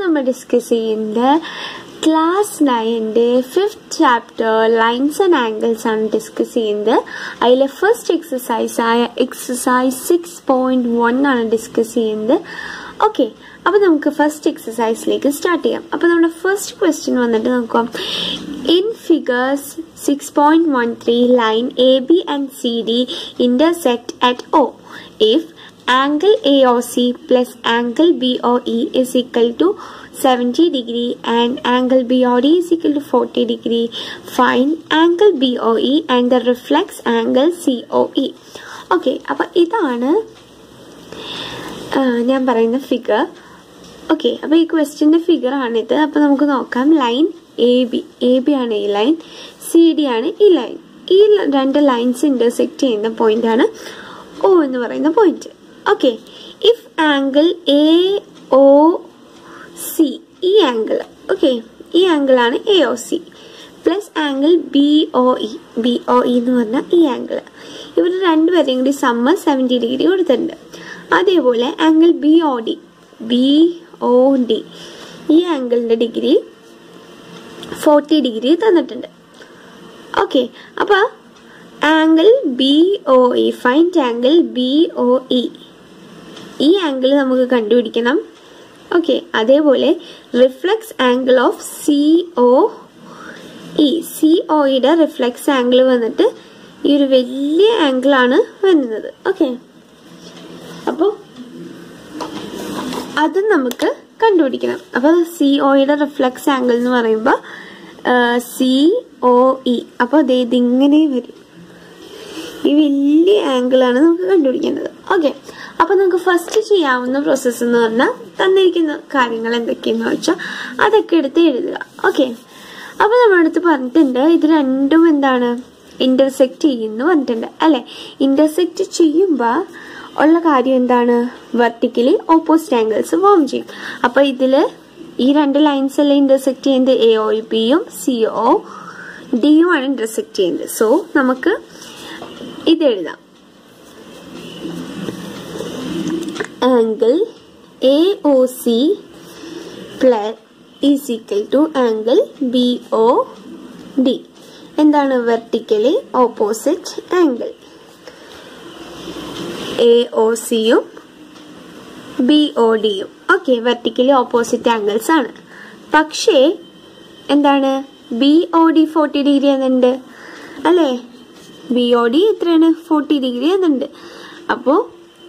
നമ്മൾ ഡിസ്കസ് ചെയ്യുന്നത് ക്ലാസ് നയൻ്റെ fifth chapter lines and angles ആണ് ഡിസ്കസ് ചെയ്യുന്നത് അതിലെ ഫസ്റ്റ് എക്സസൈസ് ആയ എക്സസൈസ് സിക്സ് പോയിന്റ് വൺ ആണ് ഡിസ്കസ് ചെയ്യുന്നത് ഓക്കെ അപ്പോൾ നമുക്ക് ഫസ്റ്റ് എക്സസൈസിലേക്ക് സ്റ്റാർട്ട് ചെയ്യാം അപ്പോൾ നമ്മുടെ ഫസ്റ്റ് ക്വസ്റ്റ്യൻ വന്നിട്ട് നോക്കാം in figures six point one three line A B and C D intersect at O if angle AOC plus angle BOE is equal to 70 degree and angle BOD is equal to 40 degree. Find angle BOE and the reflex angle COE. Okay അപ്പോൾ ഇതാണ് ആ, ഞാൻ പറയുന്ന figure okay അപ്പോൾ ഈ ക്വസ്റ്റ്യൻ്റെ figure ആണിത് അപ്പോൾ നമുക്ക് നോക്കാം line A B A B ആണ് ഈ ലൈൻ സി ഡി ആണ് ഈ ലൈൻ ഈ ല- രണ്ട് ലൈൻസ് ഇൻ്റർസെക്റ്റ് ചെയ്യുന്ന പോയിന്റ് ആണ് ഒ എന്ന് പറയുന്ന point okay if angle A O C ഈ ആംഗിൾ ഓക്കെ ഈ ആംഗിൾ ആണ് A O C plus angle B O E B O E എന്ന് പറഞ്ഞാൽ ഈ ആംഗിൾ ഇവർ രണ്ടുപേരെയും കൂടി സമ്മർ സെവൻറ്റി ഡിഗ്രി കൊടുത്തിട്ടുണ്ട് അതേപോലെ angle B O D B O D ഈ ആംഗിളിൻ്റെ ഡിഗ്രി ഫോർട്ടി ഡിഗ്രി തന്നിട്ടുണ്ട് ഓക്കെ അപ്പോൾ angle B O E find angle B O E ഈ ആംഗിൾ നമുക്ക് കണ്ടുപിടിക്കണം ഓക്കെ അതേപോലെ reflex angle of C O E C ഒയുടെ റിഫ്ലക്സ് ആംഗിൾ വന്നിട്ട് ഈ ഒരു വലിയ ആംഗിളാണ് വരുന്നത് ഓക്കെ അപ്പോൾ അതും നമുക്ക് കണ്ടുപിടിക്കണം അപ്പോൾ സി ഒയുടെ റിഫ്ലക്സ് ആംഗിൾ എന്ന് പറയുമ്പോൾ സി ഒ ഇ അപ്പോൾ അതേ ഇതിങ്ങനെ വരും ഈ വലിയ ആംഗിളാണ് നമുക്ക് കണ്ടുപിടിക്കേണ്ടത് ഓക്കെ അപ്പൊ നമുക്ക് ഫസ്റ്റ് ചെയ്യാവുന്ന പ്രോസസ്സ് എന്ന് പറഞ്ഞാൽ തന്നിരിക്കുന്ന കാര്യങ്ങൾ എന്തൊക്കെയെന്ന് വെച്ചാൽ അതൊക്കെ എടുത്ത് എഴുതുക ഓക്കെ അപ്പൊ നമ്മുടെ അടുത്ത് പറഞ്ഞിട്ടുണ്ട് ഇത് രണ്ടും എന്താണ് ഇന്റർസെക്ട് ചെയ്യുന്നു പറഞ്ഞിട്ടുണ്ട് അല്ലെ ഇന്റർസെക്ട് ചെയ്യുമ്പോൾ ഉള്ള കാര്യം എന്താണ് വെർട്ടിക്കലി ഓപ്പോസിറ്റ് ആംഗിൾസ് ഫോം ചെയ്യും അപ്പൊ ഇതില് ഈ രണ്ട് ലൈൻസ് എല്ലാം ഇന്റർസെക്ട് ചെയ്യുന്നത് എ ഒ പിയും സി ഒ ഡിയും ആണ് ഇന്റർസെക്ട് ചെയ്യുന്നത് സോ നമുക്ക് ഇത് എഴുതാം angle A O C plus is equal to angle B O D എന്താണ് vertically opposite angle A O സിയും ബി ഒ ഡിയും ഓക്കെ വെർട്ടിക്കലി ഓപ്പോസിറ്റ് ആംഗിൾസ് ആണ് പക്ഷേ എന്താണ് B O D forty degree എന്നുണ്ട് അല്ലേ ബി ഒ ഡി എത്രയാണ് forty degree എന്നുണ്ട് അപ്പോൾ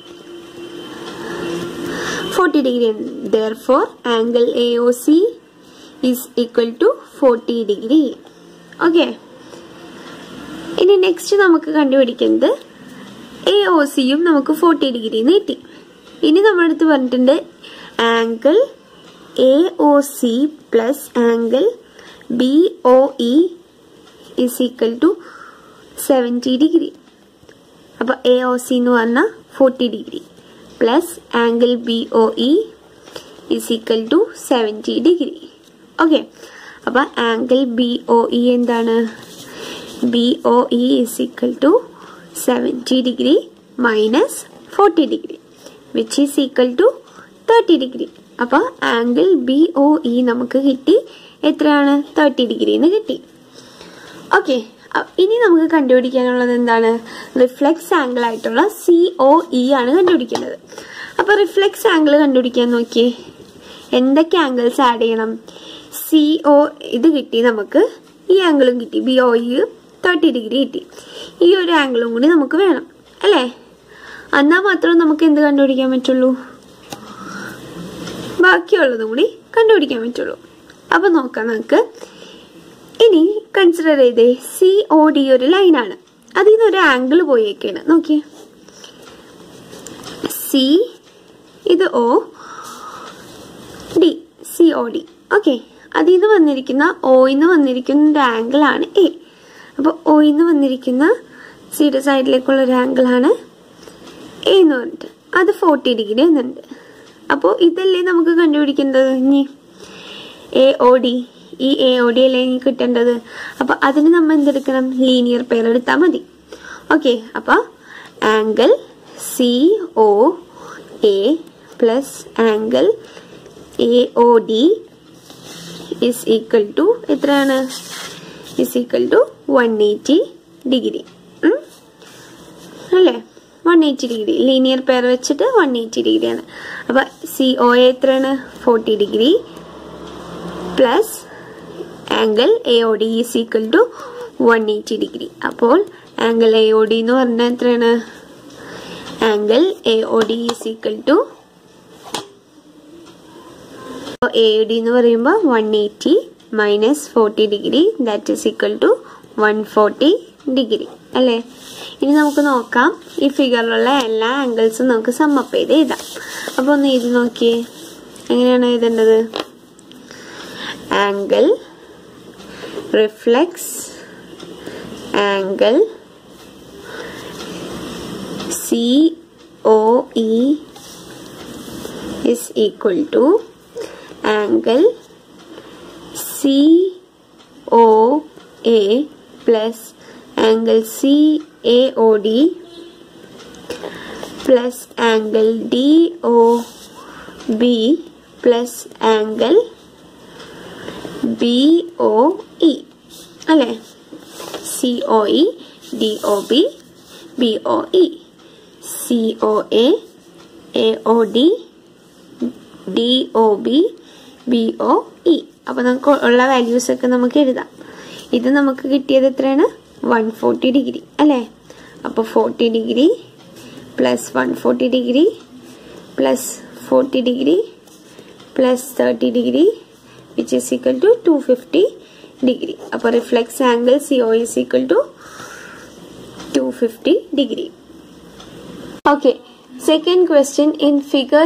forty degree therefore angle A O C is equal to forty degree okay ഇനി നെക്സ്റ്റ് നമുക്ക് കണ്ടുപിടിക്കുന്നത് എ ഒ സിയും നമുക്ക് ഫോർട്ടി ഡിഗ്രി കിട്ടി ഇനി നമ്മുടെ അടുത്ത് പറഞ്ഞിട്ടുണ്ട് angle A O C plus angle B O E is equal to seventy degree അപ്പോൾ എ ഒ സി എന്ന് പറഞ്ഞാൽ forty degree plus angle B O E is equal to seventy degree okay അപ്പോൾ angle B O E എന്താണ് B O E is equal to seventy degree minus forty degree which is equal to thirty degree അപ്പോൾ angle B O E നമുക്ക് കിട്ടി എത്രയാണ് thirty degree എന്ന് കിട്ടി okay ഇനി നമുക്ക് കണ്ടുപിടിക്കാനുള്ളത് എന്താണ് റിഫ്ലെക്സ് ആംഗിൾ ആയിട്ടുള്ള സി ഒ ഇ ആണ് കണ്ടുപിടിക്കേണ്ടത് അപ്പൊ റിഫ്ലെക്സ് ആംഗിൾ കണ്ടുപിടിക്കാൻ നോക്കിയേ എന്തൊക്കെ ആംഗിൾസ് ആഡ് ചെയ്യണം സി ഒ ഇത് കിട്ടി നമുക്ക് ഈ ആംഗിളും കിട്ടി B O E thirty degree കിട്ടി ഈ ഒരു ആംഗിളും കൂടി നമുക്ക് വേണം അല്ലേ എന്നാൽ മാത്രമേ നമുക്ക് എന്ത് കണ്ടുപിടിക്കാൻ പറ്റുള്ളൂ ബാക്കിയുള്ളതും കൂടി കണ്ടുപിടിക്കാൻ പറ്റുള്ളൂ അപ്പൊ നോക്കാം നമുക്ക് ഇനി കൺസിഡർ ചെയ്തേ സി ഒ ഡി ഒരു ലൈനാണ് അതിൽ നിന്ന് ഒരു ആംഗിൾ പോയേക്കാണ് നോക്കിയേ സി ഇത് O D C O D okay അതിൽ നിന്ന് വന്നിരിക്കുന്ന ഒയിൽ നിന്ന് വന്നിരിക്കുന്ന ഒരു ആംഗിൾ ആണ് എ അപ്പോൾ ഒയിൽ നിന്ന് വന്നിരിക്കുന്ന സിയുടെ സൈഡിലേക്കുള്ള ഒരു ആംഗിൾ ആണ് എ എന്ന് പറഞ്ഞിട്ട് അത് ഫോർട്ടി ഡിഗ്രി എന്നുണ്ട് അപ്പോൾ ഇതല്ലേ നമുക്ക് കണ്ടുപിടിക്കേണ്ടത് ഇനി എ ഒ ഡി ഈ എ ഒ ഡി അല്ലേ ഇനി കിട്ടേണ്ടത് അപ്പൊ അതിന് നമ്മൾ എന്തെടുക്കണം ലീനിയർ പെയർ എടുത്താൽ മതി ഓക്കെ അപ്പൊ angle C O A plus angle A O D is equal to എത്രയാണ് is equal to one eighty degree അല്ലേ one eighty degree linear pair വെച്ചിട്ട് വൺ എയ്റ്റി ഡിഗ്രിയാണ് അപ്പോൾ സി ഒ എത്രയാണ് forty degree plus angle A O D is equal to one eighty degree അപ്പോൾ angle A O D എന്ന് പറഞ്ഞാൽ എത്രയാണ് angle A O D is equal to A D എന്ന് പറയുമ്പോൾ one eighty minus forty degree that is equal to one forty degree അല്ലേ ഇനി നമുക്ക് നോക്കാം ഈ ഫിഗറിലുള്ള എല്ലാ ആംഗിൾസും നമുക്ക് സമ്മപ്പ് ചെയ്ത് എഴുതാം അപ്പോൾ ഒന്ന് എഴുതി നോക്കിയേ എങ്ങനെയാണ് എഴുതേണ്ടത് angle reflex angle C O E is equal to angle COA plus angle CAOD plus angle DOB plus angle BOE അല്ലേ C O E D O B B O E C O A A O D D O B B O E അപ്പോൾ നമുക്ക് ഉള്ള values ഒക്കെ നമുക്ക് എഴുതാം ഇത് നമുക്ക് കിട്ടിയത് എത്രയാണ് വൺ ഫോർട്ടി ഡിഗ്രി അല്ലേ അപ്പോൾ forty degree plus one forty degree plus forty degree plus thirty degree which is equal to two fifty degree അപ്പോൾ reflex angle C O is equal to two fifty degree Okay, second question in figure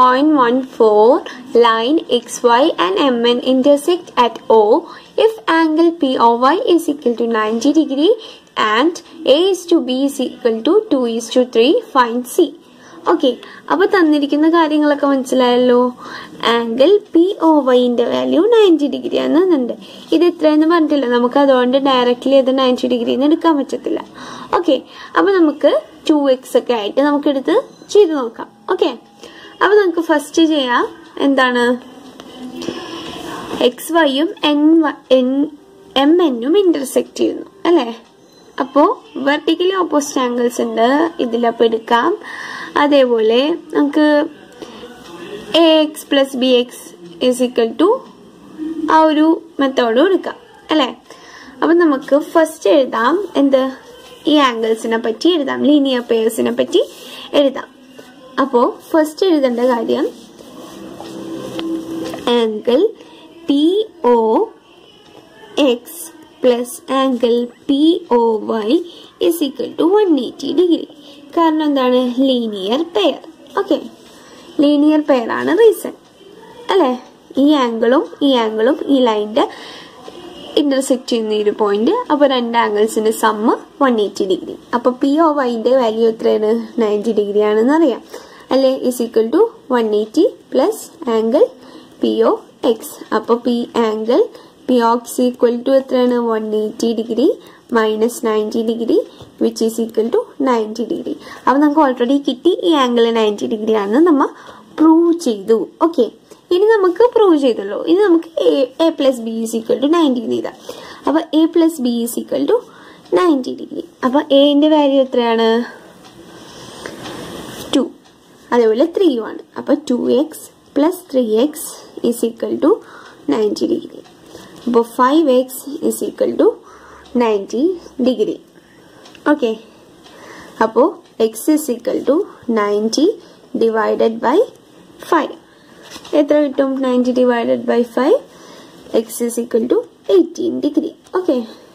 6.14 line XY and MN intersect at O if angle POY is equal to 90 degree and A is to B is equal to 2 is to 3 find C. Okay അപ്പൊ തന്നിരിക്കുന്ന കാര്യങ്ങളൊക്കെ മനസ്സിലായല്ലോ angle P O വൈന്റെ value ninety degree ആണെന്നുണ്ട് ഇത് എത്രയെന്ന് പറഞ്ഞിട്ടില്ല നമുക്ക് അതുകൊണ്ട് ഡയറക്റ്റ്ലി അത് നയൻറ്റി ഡിഗ്രി എടുക്കാൻ പറ്റത്തില്ല ഓക്കെ അപ്പൊ നമുക്ക് ടു എക്സ് ഒക്കെ ആയിട്ട് നമുക്ക് എടുത്ത് ചെയ്ത് നോക്കാം ഓക്കെ അപ്പൊ നമുക്ക് ഫസ്റ്റ് ചെയ്യാം എന്താണ് എക്സ് വൈയും എൻ എൻ എം എന്നും ഇന്റർസെക്ട് ചെയ്യുന്നു അല്ലേ അപ്പോൾ വെർട്ടിക്കലി ഓപ്പോസിറ്റ് ആംഗിൾസ് ഉണ്ട് ഇതിലപ്പോൾ എടുക്കാം അതേപോലെ നമുക്ക് A X plus B X is equal to ആ ഒരു മെത്തേഡും എടുക്കാം അല്ലേ അപ്പം നമുക്ക് ഫസ്റ്റ് എഴുതാം എന്ത് ഈ ആംഗിൾസിനെ പറ്റി എഴുതാം ലീനിയർ പെയേഴ്സിനെ പറ്റി എഴുതാം അപ്പോൾ ഫസ്റ്റ് എഴുതേണ്ട കാര്യം angle P O X plus angle P O Y is equal to one eighty degree കാരണം എന്താണ് linear pair okay linear pair ആണ് റീസൺ അല്ലേ ഈ ആംഗിളും ഈ ആംഗിളും ഈ ലൈനിന്റെ ഇന്റർസെക്ട് ചെയ്യുന്ന ഒരു പോയിന്റ് അപ്പോൾ രണ്ട് ആംഗിൾസിന്റെ സമ്മ് വൺ എയ്റ്റി ഡിഗ്രി അപ്പോൾ പി ഒ വൈന്റെ വാല്യൂ എത്രയാണ് നയൻറ്റി ഡിഗ്രി ആണെന്ന് അറിയാം അല്ലേ is equal to one eighty plus angle P O X അപ്പോൾ P angle P O X equal to എത്രയാണ് one eighty degree minus ninety degree which is equal to ninety degree അപ്പോൾ നമുക്ക് already കിട്ടി ഈ angle ninety degree ആണെന്ന് നമ്മൾ prove ചെയ്തു okay ഇനി നമുക്ക് പ്രൂവ് ചെയ്തല്ലോ ഇനി നമുക്ക് A A plus B is equal to ninety എന്ന് എഴുതാം അപ്പോൾ A plus B is equal to ninety degree അപ്പോൾ എന്റെ വാല്യൂ എത്രയാണ് ടു അതേപോലെ ത്രീയും ആണ് അപ്പോൾ two X plus three X is equal to ninety degree അപ്പോൾ five X is equal to ninety degree okay അപ്പോൾ X is equal to ninety divided by five എത്ര കിട്ടും ninety divided by five X is equal to eighteen degree okay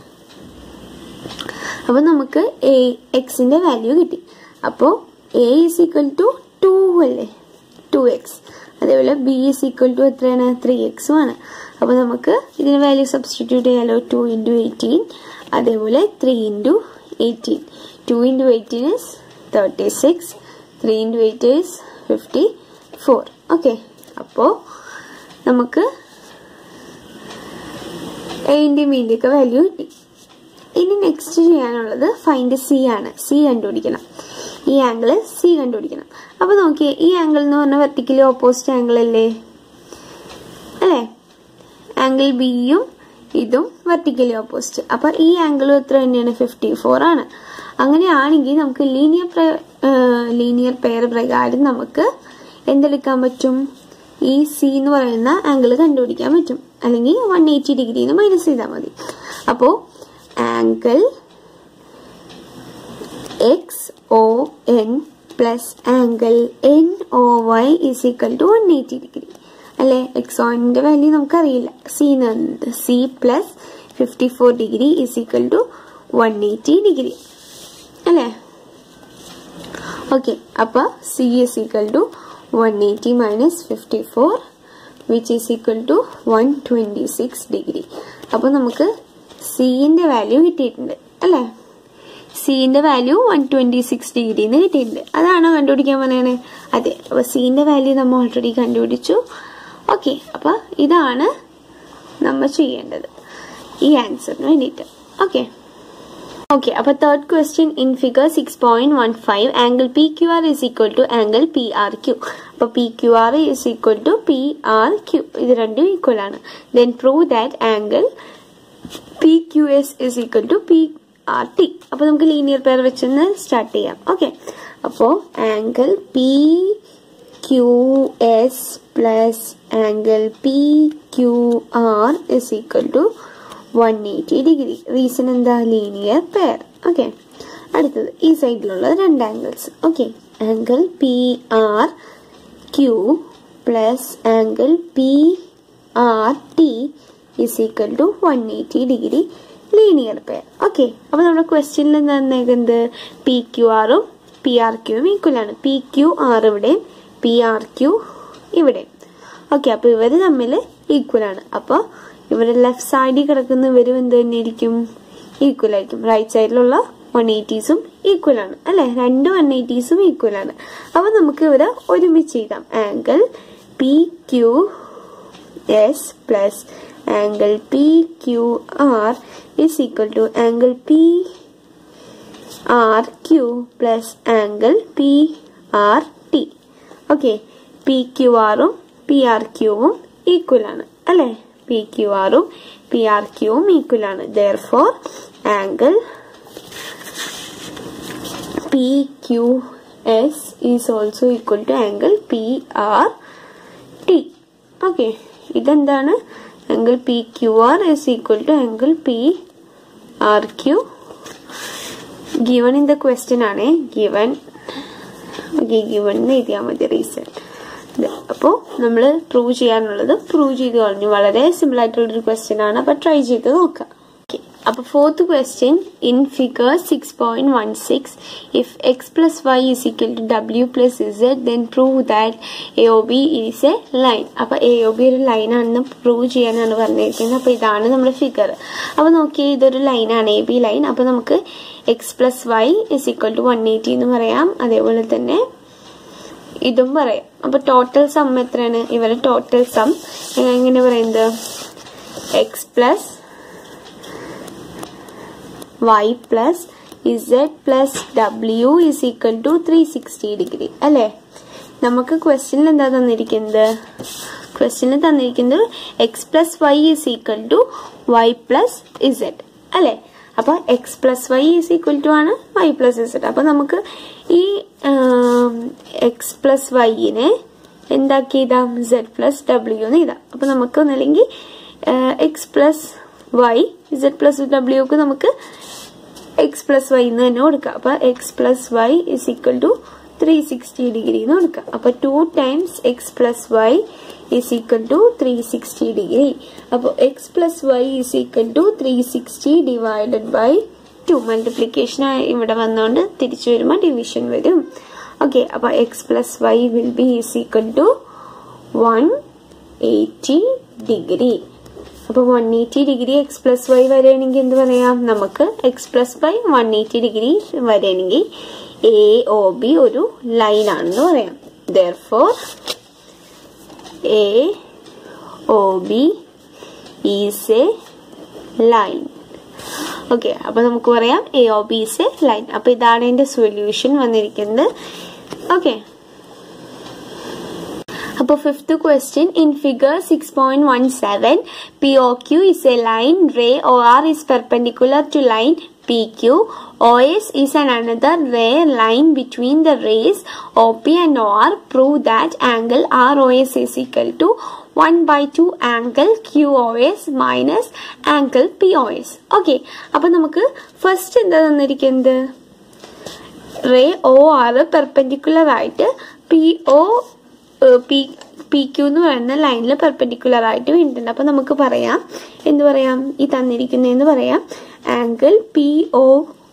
അപ്പോൾ നമുക്ക് A എക്സിന്റെ value കിട്ടി അപ്പോൾ A is equal to two അല്ലേ two X അതേപോലെ ബി ഈസ് ഈക്വൽ ടു എത്രയാണ് ത്രീ എക്സും ആണ് അപ്പോൾ നമുക്ക് ഇതിന് വാല്യൂ സബ്സ്റ്റിറ്റ്യൂട്ട് ചെയ്യാലോ ടു ഇൻറ്റു എയ്റ്റീൻ അതേപോലെ three into eighteen two into eighteen is thirty six three into eight is fifty four okay അപ്പോൾ നമുക്ക് എയിൻ്റെയും ബിൻ്റെ ഒക്കെ വാല്യൂ കിട്ടി ഇനി നെക്സ്റ്റ് ചെയ്യാനുള്ളത് ഫൈൻഡ് സി ആണ് സി കണ്ടുപിടിക്കണം ഈ ആംഗിൾ സി കണ്ടുപിടിക്കണം അപ്പോൾ നോക്കിയേ ഈ ആംഗിൾ എന്ന് പറഞ്ഞാൽ വെർട്ടിക്കലി ഓപ്പോസിറ്റ് ആംഗിൾ അല്ലേ ആംഗിൾ ബിയും ഇതും വെർട്ടിക്കലി ഓപ്പോസിറ്റ് അപ്പൊ ഈ ആംഗിളും എത്ര തന്നെയാണ് ഫിഫ്റ്റി ഫോർ ആണ് അങ്ങനെയാണെങ്കിൽ നമുക്ക് ലീനിയർ ലീനിയർ പെയർ പ്രകാരം നമുക്ക് എന്തെടുക്കാൻ പറ്റും ഈ സി എന്ന് പറയുന്ന ആംഗിൾ കണ്ടുപിടിക്കാൻ പറ്റും അല്ലെങ്കിൽ വൺ എയ്റ്റി ഡിഗ്രിന്ന് മൈനസ് ചെയ്താൽ മതി അപ്പോൾ angle X O N plus angle N O Y is equal to one eighty degree അല്ലെ എക്സ് ഓൻ്റെ വാല്യൂ നമുക്കറിയില്ല C C plus fifty four degree is equal to one eighty degree അല്ലേ okay അപ്പോൾ C is equal to one eighty minus fifty four which is equal to one twenty six degree അപ്പോൾ നമുക്ക് സിൻ്റെ value കിട്ടിയിട്ടുണ്ട് അല്ലേ സിന്റെ value one twenty six ഡിഗ്രിന്ന് കിട്ടിയിട്ടുണ്ട് അതാണോ കണ്ടുപിടിക്കാൻ പറയണേ അതെ അപ്പൊ സിന്റെ വാല്യൂ നമ്മൾ ഓൾറെഡി കണ്ടുപിടിച്ചു ഓക്കെ അപ്പൊ ഇതാണ് നമ്മൾ ചെയ്യേണ്ടത് ഈ ആൻസറിന് വേണ്ടിയിട്ട് ഓക്കെ ഓക്കെ അപ്പൊ third question in figure six point one five angle P Q R is equal to angle P R Q അപ്പൊ P Q R is equal to P R Q ഇത് രണ്ടും ഈക്വൽ ആണ് then prove that angle P Q S is equal to P R T അപ്പൊ നമുക്ക് linear pair വെച്ചൊന്ന് start ചെയ്യാം okay അപ്പോ angle P Q S plus angle P Q R is equal to one eighty degree reason എന്താ linear pair okay അടുത്തത് ഈ സൈഡിലുള്ള രണ്ട് angles okay angle P R Q plus angle P R T is equal to one eighty degree linear pair okay അപ്പൊ നമ്മുടെ ക്വസ്റ്റ്യനിൽ എന്താ P Q ആറും പി ആർ ക്യൂവും ഈക്വൽ ആണ് പി ക്യു ആർ ഇവിടെ പി ആർ ക്യു ഇവിടെ okay അപ്പൊ ഇവര് തമ്മിൽ ഈക്വൽ ആണ് അപ്പൊ ഇവരുടെ ലെഫ്റ്റ് സൈഡിൽ കിടക്കുന്ന ഇവരും എന്ത് തന്നെയായിരിക്കും ഈക്വൽ ആയിരിക്കും റൈറ്റ് സൈഡിലുള്ള വൺ എയ്റ്റീസും ഈക്വൽ ആണ് അല്ലെ രണ്ട് വൺ എയ്റ്റീസും ഈക്വൽ ആണ് അപ്പൊ നമുക്ക് ഇവിടെ ഒരുമിച്ച് എഴുതാം angle P Q S plus angle PQR is equal to angle PRQ plus angle PRT. Okay P Q ആറും പി ആർ ക്യൂവും ഈക്വൽ ആണ് അല്ലെ പി ക്യു ആറും പി ആർ ക്യൂവും ഈക്വൽ ആണ് therefore angle P Q S is also equal to angle P R T okay ഇതെന്താണ് angle PQR is equal to angle PRQ given in the question ആണ് given okay given എന്ന് എഴുതിയാൽ മതി reason അപ്പോൾ നമ്മൾ prove ചെയ്യാനുള്ളത് prove ചെയ്ത് കളഞ്ഞു വളരെ സിമ്പിൾ ആയിട്ടുള്ളൊരു ക്വസ്റ്റ്യൻ ആണ് അപ്പോൾ ട്രൈ ചെയ്ത് നോക്കാം ഓക്കെ അപ്പോൾ fourth question in figure six point one six if X plus Y is equal to W plus Z then prove that A O B is a line അപ്പോൾ A O B ഒരു line ആണെന്ന് prove ചെയ്യാനാണ് പറഞ്ഞിരിക്കുന്നത് അപ്പോൾ ഇതാണ് നമ്മുടെ figure അപ്പോൾ നോക്കിയേ ഇതൊരു ലൈനാണ് എ ബി ലൈൻ അപ്പോൾ നമുക്ക് X plus Y is equal to one eighty എന്ന് പറയാം അതേപോലെ തന്നെ ഇതും പറയാം അപ്പൊ ടോട്ടൽ സം എത്രയാണ് ഇവരുടെ ടോട്ടൽ സം എങ്ങനെ പറയുന്നത് X plus Y plus Z plus W is equal to three sixty degree അല്ലേ നമുക്ക് ക്വസ്റ്റ്യനിൽ എന്താ തന്നിരിക്കുന്നത് ക്വസ്റ്റ്യനിൽ തന്നിരിക്കുന്നത് X plus Y is equal to Y plus Z അല്ലേ അപ്പൊ X plus Y is equal to ആണ് വൈ പ്ലസ് ഇസഡ് അപ്പൊ നമുക്ക് ഈ എക്സ് പ്ലസ് വൈനെ എന്താക്കി എഴുതാം സെഡ് പ്ലസ് ഡബ്ല്യു എന്ന് എഴുതാം അപ്പൊ നമുക്ക് ഒന്നല്ലെങ്കിൽ X plus Y Z plus ഡബ്ല്യുക്ക് നമുക്ക് എക്സ് പ്ലസ് വൈ എന്ന് തന്നെ കൊടുക്കാം അപ്പൊ X plus Y is equal to three sixty degree എന്ന് കൊടുക്കാം അപ്പൊ two times X plus Y is equal to three sixty degree അപ്പോൾ X plus Y is equal to three sixty divided by two multiplication ഇവിടെ വന്നുകൊണ്ട് തിരിച്ചു വരുമ്പോൾ division വരും okay അപ്പോൾ X plus Y will be is equal to one eighty degree അപ്പോൾ one eighty degree X plus Y വരെയാണെങ്കിൽ എന്ത് പറയാം നമുക്ക് X plus Y one eighty degree വരെയാണെങ്കിൽ എ ഒ ബി ഒരു ലൈൻ ആണെന്ന് പറയാം therefore A O B is a line okay അപ്പൊ നമുക്ക് പറയാം A O B is a line അപ്പൊ ഇതാണ് എന്റെ സൊല്യൂഷൻ വന്നിരിക്കുന്നത് ഓക്കെ അപ്പോൾ fifth question in figure six point one seven P O Q is a line ray O R is perpendicular to line PQ. OS is an another ray line between the rays OP and OR. Prove that angle ROS is equal to 1 by 2 angle QOS minus angle POS. Okay അപ്പൊ നമുക്ക് first എന്താ തന്നിരിക്കുന്നത് ray O R perpendicular ആയിട്ട് P O P P Q എന്ന് പറയുന്ന ലൈനിൽ perpendicular ആയിട്ട് വീണിട്ടുണ്ട് അപ്പൊ നമുക്ക് പറയാം എന്ത് പറയാം ഈ തന്നിരിക്കുന്നതെന്ന് പറയാം angle P O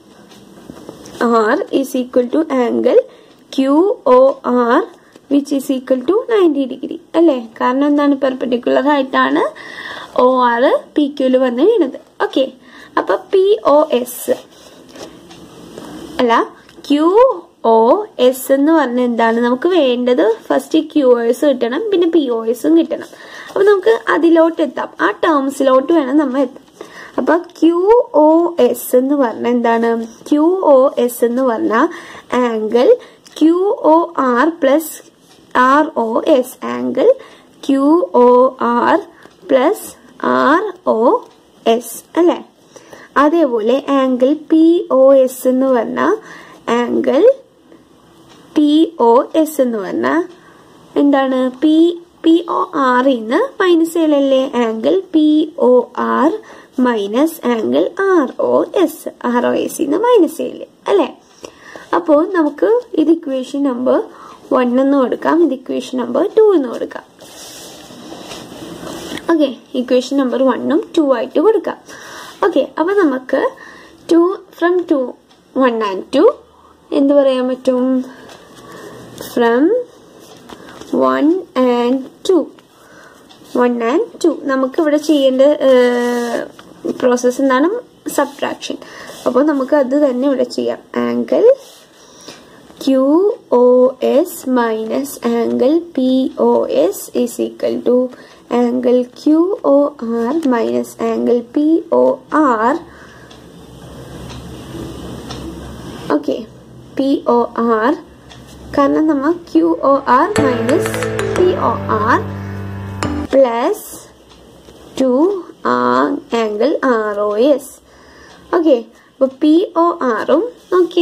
R is equal to angle Q O R which is equal to ninety degree അല്ലേ കാരണം എന്താണ് പെർപെൻഡിക്കുലർ ആയിട്ടാണ് ഒ ആർ പി ക്യൂല് വന്ന് വീണത് ഓക്കെ അപ്പൊ പി ഒ എസ് അല്ല ക്യു ഒ എസ് എന്ന് പറഞ്ഞ എന്താണ് നമുക്ക് വേണ്ടത് ഫസ്റ്റ് ക്യു ഒ എസ് കിട്ടണം പിന്നെ പി ഒ എസും കിട്ടണം അപ്പൊ നമുക്ക് അതിലോട്ട് എത്താം ആ ടേംസിലോട്ട് വേണം നമ്മൾ എത്താം അപ്പൊ ക്യു ഒ എസ് എന്ന് പറഞ്ഞ എന്താണ് ക്യു ഒ എസ് എന്ന് പറഞ്ഞ angle Q O R plus R O S angle Q O R plus R O S അല്ലേ അതേപോലെ ആംഗിൾ പി ഒ എസ് എന്ന് പറഞ്ഞ ആംഗിൾ പി ഒ എസ് എന്ന് പറഞ്ഞ എന്താണ് പി പി ഒ ആറിന്ന് മൈനസ് ചെയ്യലല്ലേ angle P O R minus angle R O S R O S ഇന്ന് മൈനസ് ചെയ്യല് അല്ലേ അപ്പോൾ നമുക്ക് ഇത് ഇക്വേഷൻ നമ്പർ വൺ എന്ന് കൊടുക്കാം ഇത് ഇക്വേഷൻ നമ്പർ ടു എന്ന് കൊടുക്കാം ഓക്കെ ഇക്വേഷൻ നമ്പർ വണ്ണും ടു ആയിട്ട് കൊടുക്കാം ഓക്കെ അപ്പൊ നമുക്ക് two from two one and two എന്ത് പറയാൻ പറ്റും from one and two one and two നമുക്ക് ഇവിടെ ചെയ്യേണ്ട പ്രോസസ്സ് എന്താണ് സബ്ട്രാക്ഷൻ അപ്പോൾ നമുക്ക് അത് തന്നെ ഇവിടെ ചെയ്യാം angle Q O S minus angle P O S is equal to angle Q O R minus angle P O R okay P O R കാരണം നമ്മൾ Q O R minus P O R plus two angle R O S okay അപ്പോൾ P O ആറും okay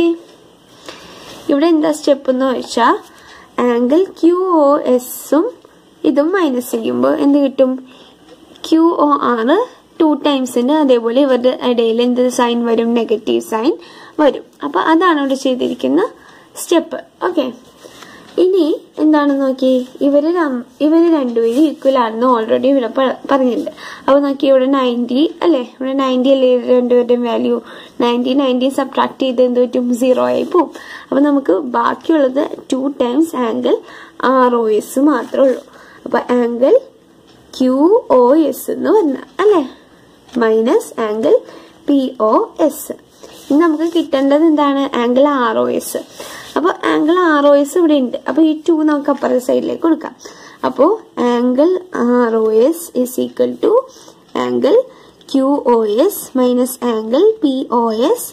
ഇവിടെ എന്താ step എന്ന് വെച്ചാൽ angle Q O എസും ഇതും മൈനസ് ചെയ്യുമ്പോൾ എന്ത് കിട്ടും ക്യു ഒ ആറ് ടു ടൈംസിന് അതേപോലെ ഇവരുടെ ഇടയിൽ എന്ത് സൈൻ വരും നെഗറ്റീവ് സൈൻ വരും അപ്പോൾ അതാണ് ഇവിടെ ചെയ്തിരിക്കുന്ന സ്റ്റെപ്പ് ഓക്കെ ഇനി എന്താണ് നോക്കി ഇവര് ഇവര് രണ്ടുപേരും ഈക്വൽ ആണെന്ന് ഓൾറെഡി ഇവിടെ പറഞ്ഞിട്ടുണ്ട് അപ്പൊ നോക്കി ഇവിടെ നയൻറ്റി അല്ലെ ഇവിടെ നയൻറ്റി അല്ലേ രണ്ടുപേരുടെയും വാല്യൂ നയൻറ്റി നയൻറ്റി സബ്ട്രാക്ട് ചെയ്ത് എന്ത് പറ്റും സീറോ ആയി പോവും അപ്പൊ നമുക്ക് ബാക്കിയുള്ളത് two times angle R O S മാത്രമേ ഉള്ളൂ അപ്പൊ ആംഗിൾ ക്യു ഒ എസ് എന്ന് പറഞ്ഞ അല്ലെ minus angle P O S ഇനി നമുക്ക് കിട്ടേണ്ടത് എന്താണ് ആംഗിൾ ആർ ഒ എസ് അപ്പോൾ ആംഗിൾ ആർ ഒ എസ് ഇവിടെ ഉണ്ട് അപ്പോൾ ഈ ടു നമുക്ക് അപ്പുറത്തെ സൈഡിലേക്ക് കൊടുക്കാം അപ്പോൾ angle R O S is equal to angle Q O S minus angle P O S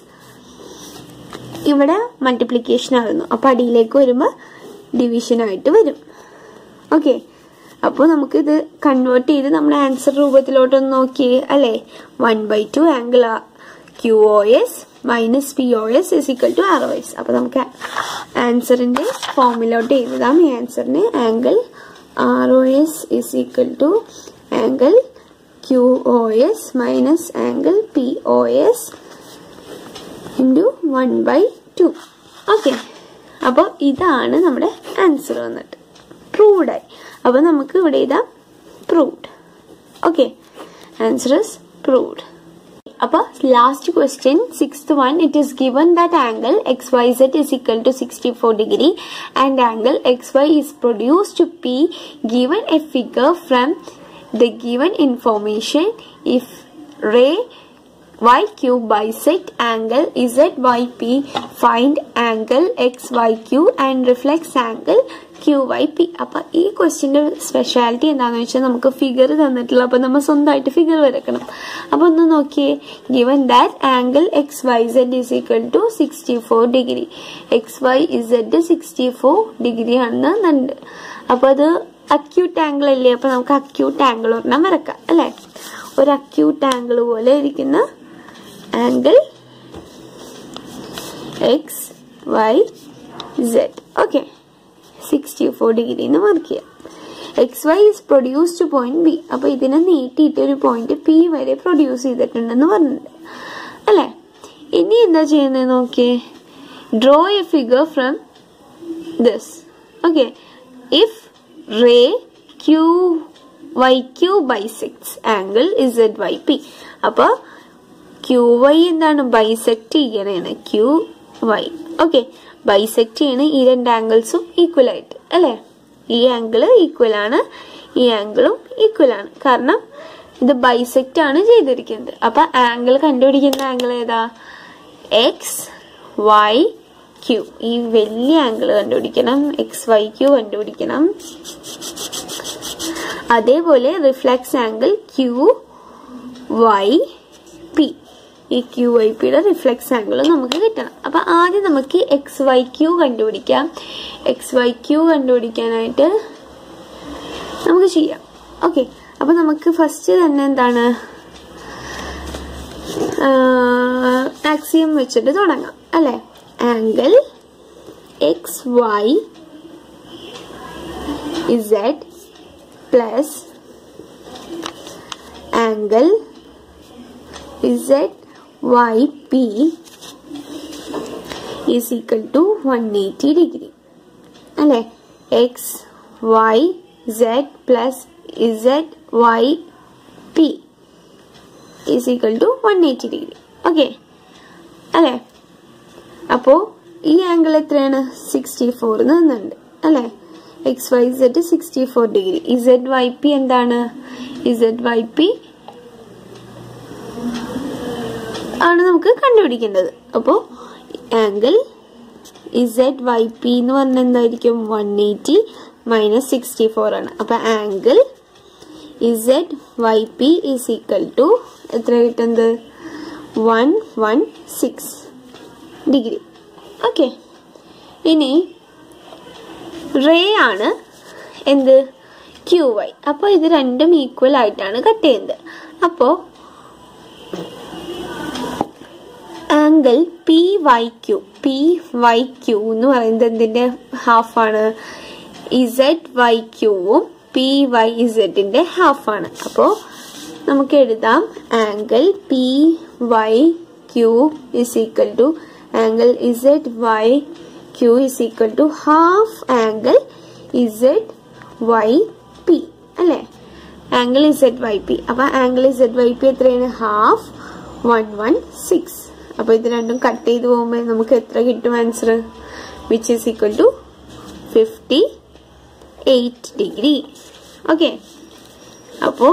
ഇവിടെ മൾട്ടിപ്ലിക്കേഷൻ ആകുന്നു അപ്പോൾ അടിയിലേക്ക് വരുമ്പോൾ ഡിവിഷൻ ആയിട്ട് വരും ഓക്കെ അപ്പോൾ നമുക്കിത് കൺവേർട്ട് ചെയ്ത് നമ്മുടെ ആൻസർ രൂപത്തിലോട്ടൊന്ന് നോക്കിയേ അല്ലേ one by two angle Q O S minus P O S is equal to R O S അപ്പോൾ നമുക്ക് ആൻസറിൻ്റെ ഫോമിലോട്ട് എഴുതാം ഈ ആൻസറിന് angle R O S is equal to angle Q O S minus angle P O S into one by two okay അപ്പോൾ ഇതാണ് നമ്മുടെ ആൻസർ വന്നിട്ട് പ്രൂവ്ഡായി അപ്പോൾ നമുക്ക് ഇവിടെ ഇതാ proved okay answer is proved അപ്പോൾ last question sixth one it is given that angle X Y Z is equal to sixty four degree and angle X Y is produce to P given a figure from the given information if ray yq bisect angle zyp find angle xyq and reflects angle QYP അപ്പൊ ഈ ക്വസ്റ്റ്യന്റെ speciality എന്താണെന്ന് വെച്ചാൽ നമുക്ക് figure തന്നിട്ടില്ല അപ്പൊ നമ്മൾ സ്വന്തമായിട്ട് figure വരക്കണം അപ്പൊ ഒന്ന് നോക്കിയേ given that angle X Y Z is equal to sixty four degree X Y Z sixty four degree ആണെന്ന് ഉണ്ട് അപ്പൊ അത് അക്യൂട്ട് ആംഗിൾ അല്ലേ അപ്പൊ നമുക്ക് അക്യൂട്ട് ആംഗിൾ ഒരെണ്ണം വരക്കാം അല്ലേ ഒരു അക്യൂട്ട് ആംഗിൾ പോലെ ഇരിക്കുന്ന angle X Y Z okay sixty four degree എന്ന് മാർക്ക് ചെയ്യാം X Y is produced point B അപ്പൊ ഇതിനെ നീട്ടിയിട്ട് ഒരു പോയിന്റ് പി വരെ പ്രൊഡ്യൂസ് ചെയ്തിട്ടുണ്ടെന്ന് പറഞ്ഞിട്ടുണ്ട് അല്ലേ ഇനി എന്താ ചെയ്യുന്നത് നോക്കിയേ draw a figure from this okay if ray Q Y Q bisects angle Z Y P അപ്പോൾ ക്യൂ വൈ എന്താണ് ബൈസെക്ട് ചെയ്യണേണ് ക്യൂ വൈ ഓക്കെ ബൈസെക്ട് ചെയ്യണ ഈ രണ്ട് ആംഗിൾസും ഈക്വൽ ആയിട്ട് അല്ലേ ഈ ആംഗിള് ഈക്വൽ ആണ് ഈ ആംഗിളും ഈക്വൽ ആണ് കാരണം ഇത് ബൈസെക്റ്റ് ആണ് ചെയ്തിരിക്കുന്നത് അപ്പൊ ആംഗിൾ കണ്ടുപിടിക്കുന്ന ആംഗിൾ ഏതാ എക്സ് വൈ ക്യൂ ഈ വലിയ ആംഗിൾ കണ്ടുപിടിക്കണം എക്സ് വൈ ക്യൂ കണ്ടുപിടിക്കണം അതേപോലെ reflex angle Q Y P ഈ ക്യൂ വൈ പിയുടെ റിഫ്ലക്സ് ആംഗിൾ നമുക്ക് കിട്ടണം അപ്പൊ ആദ്യം നമുക്ക് എക്സ് വൈ ക്യൂ കണ്ടുപിടിക്കാം എക്സ് വൈ ക്യൂ കണ്ടുപിടിക്കാനായിട്ട് നമുക്ക് ചെയ്യാം ഓക്കെ അപ്പൊ നമുക്ക് ഫസ്റ്റ് തന്നെ എന്താണ് ആക്സിയം വെച്ചിട്ട് തുടങ്ങാം അല്ലെ angle X Y Z plus angle Z Y P is equal to one eighty degree അല്ലെ X Y Z plus Z Y P is equal to one eighty degree okay അല്ലേ അപ്പോൾ ഈ angle എത്രയാണ് sixty four തന്നുണ്ട് അല്ലേ X Y Z sixty four degree Z Y P എന്താണ് Z Y P ആണ് നമുക്ക് കണ്ടുപിടിക്കേണ്ടത് അപ്പോൾ ആംഗിൾ ഇസഡ് വൈ പി എന്ന് പറഞ്ഞാൽ എന്തായിരിക്കും one eighty minus sixty four ആണ് അപ്പൊ angle Z Y P is equal to എത്ര കിട്ടുന്നത് one one six degree okay ഇനി റേ ആണ് എന്ത് ക്യൂ വൈ അപ്പോൾ ഇത് രണ്ടും ഈക്വൽ ആയിട്ടാണ് കട്ട് ചെയ്യുന്നത് അപ്പോൾ angle P Y Q P Y Q എന്ന് പറയുന്നത് എന്തിന്റെ ഹാഫാണ് ഇസഡ് വൈ ക്യൂവും പി വൈ ഇസഡിന്റെ ഹാഫാണ് അപ്പോൾ നമുക്ക് എഴുതാം angle P Y Q is equal to angle Z Y Q is equal to half angle Z Y P അല്ലേ ആംഗിൾ ഇസഡ് വൈ പി അപ്പൊ ആംഗിൾ ഇസഡ് വൈ പി എത്രയാണ് half one one six അപ്പൊ ഇത് രണ്ടും cut ചെയ്ത് പോകുമ്പോൾ നമുക്ക് എത്ര കിട്ടും answer which is equal to fifty eight degree okay അപ്പോ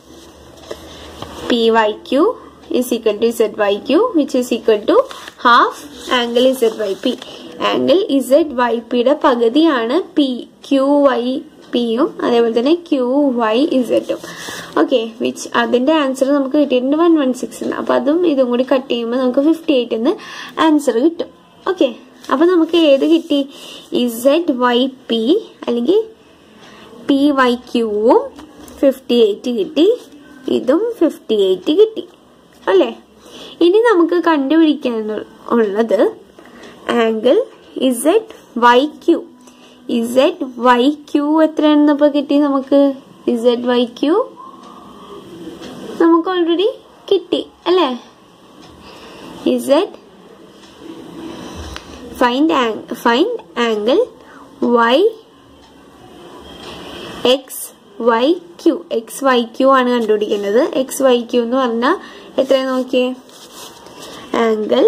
P Y Q is equal to ZYQ which is equal to half angle ZYP. Angle Z Y പിയുടെ പകുതിയാണ് പി ക്യൂ വൈ പിയും അതേപോലെ തന്നെ ക്യൂ വൈ ഇസഡും okay which അതിന്റെ answer നമുക്ക് കിട്ടിയിട്ടുണ്ട് വൺ വൺ സിക്സ് അപ്പൊ അതും ഇതും കൂടി കട്ട് ചെയ്യുമ്പോൾ നമുക്ക് ഫിഫ്റ്റി എയ്റ്റ് എന്ന് ആൻസർ കിട്ടും ഓക്കെ അപ്പൊ നമുക്ക് ഏത് കിട്ടി ഇസഡ് വൈ പി അല്ലെങ്കിൽ പി വൈ ക്യൂവും ഫിഫ്റ്റി എയ്റ്റ് കിട്ടി ഇതും ഫിഫ്റ്റി എയ്റ്റ് കിട്ടി അല്ലേ ഇനി നമുക്ക് കണ്ടുപിടിക്കാൻ ഉള്ളത് angle Z Y Q Z Y Q എത്രയാണെന്ന് ഇപ്പൊ കിട്ടി നമുക്ക് ഇസഡ് വൈ ക്യൂ നമുക്ക് ഓൾറെഡി കിട്ടി അല്ലേ Z find find angle Y X Y Q X Y Q ആണ് കണ്ടുപിടിക്കേണ്ടത് എക്സ് വൈ ക്യൂ എന്ന് പറഞ്ഞാൽ എത്ര നോക്കിയേ ആംഗിൾ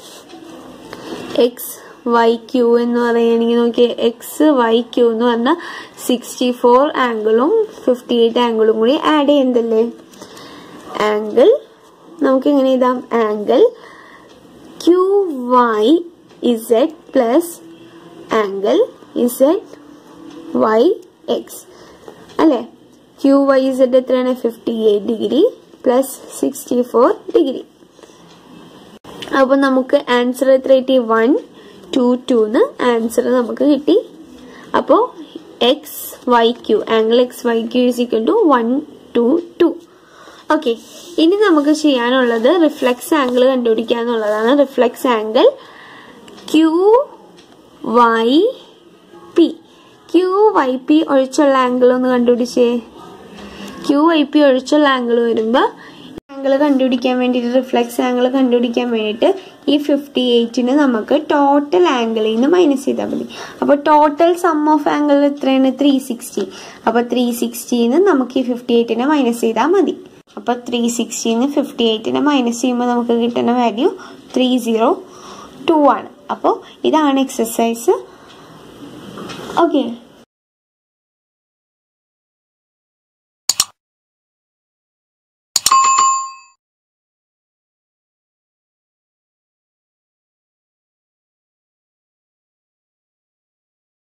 എക്സ് വൈ ക്യൂ എന്ന് പറയുകയാണെങ്കിൽ നോക്കിയേ എക്സ് വൈ ക്യൂ എന്ന് പറഞ്ഞാൽ സിക്സ്റ്റി ഫോർ ആംഗിളും ഫിഫ്റ്റി എയ്റ്റ് ആംഗിളും കൂടി ആഡ് ചെയ്യുന്നതല്ലേ ആംഗിൾ നമുക്ക് എങ്ങനെ എഴുതാം angle Q Y Z plus angle Z Y X അല്ലേ ക്യൂ വൈ ഇസഡ് എത്രയാണ് fifty eight degree plus sixty four degree അപ്പൊ നമുക്ക് ആൻസർ എത്ര കിട്ടി വൺ ടു ടു എന്ന് ആൻസർ നമുക്ക് കിട്ടി അപ്പോൾ X Y Q angle X Y Q is equal to one two two okay ഇനി നമുക്ക് ചെയ്യാനുള്ളത് റിഫ്ലക്സ് ആംഗിൾ കണ്ടുപിടിക്കുക എന്നുള്ളതാണ് reflex angle Q Y P Q Y P ഒഴിച്ചുള്ള ആംഗിൾ ഒന്ന് കണ്ടുപിടിച്ചേ ക്യൂ വൈ പി ഒഴിച്ചുള്ള ആംഗിൾ വരുമ്പോൾ ആംഗിൾ കണ്ടുപിടിക്കാൻ വേണ്ടിയിട്ട് റിഫ്ലക്സ് ആംഗിൾ കണ്ടുപിടിക്കാൻ വേണ്ടിയിട്ട് ഈ ഫിഫ്റ്റി എയ്റ്റിന് നമുക്ക് ടോട്ടൽ ആംഗിളിൽ നിന്ന് മൈനസ് ചെയ്താൽ മതി അപ്പോൾ ടോട്ടൽ സം ഓഫ് ആംഗിൾ എത്രയാണ് ത്രീ സിക്സ്റ്റി അപ്പോൾ ത്രീ സിക്സ്റ്റിന്ന് നമുക്ക് ഈ ഫിഫ്റ്റി എയ്റ്റിനെ മൈനസ് ചെയ്താൽ മതി അപ്പോൾ ത്രീ സിക്സ്റ്റിന്ന് ഫിഫ്റ്റി എയ്റ്റിനെ മൈനസ് ചെയ്യുമ്പോൾ നമുക്ക് കിട്ടുന്ന വാല്യൂ ത്രീ സീറോ ടു ആണ് അപ്പോൾ ഇതാണ് എക്സസൈസ് ഓക്കെ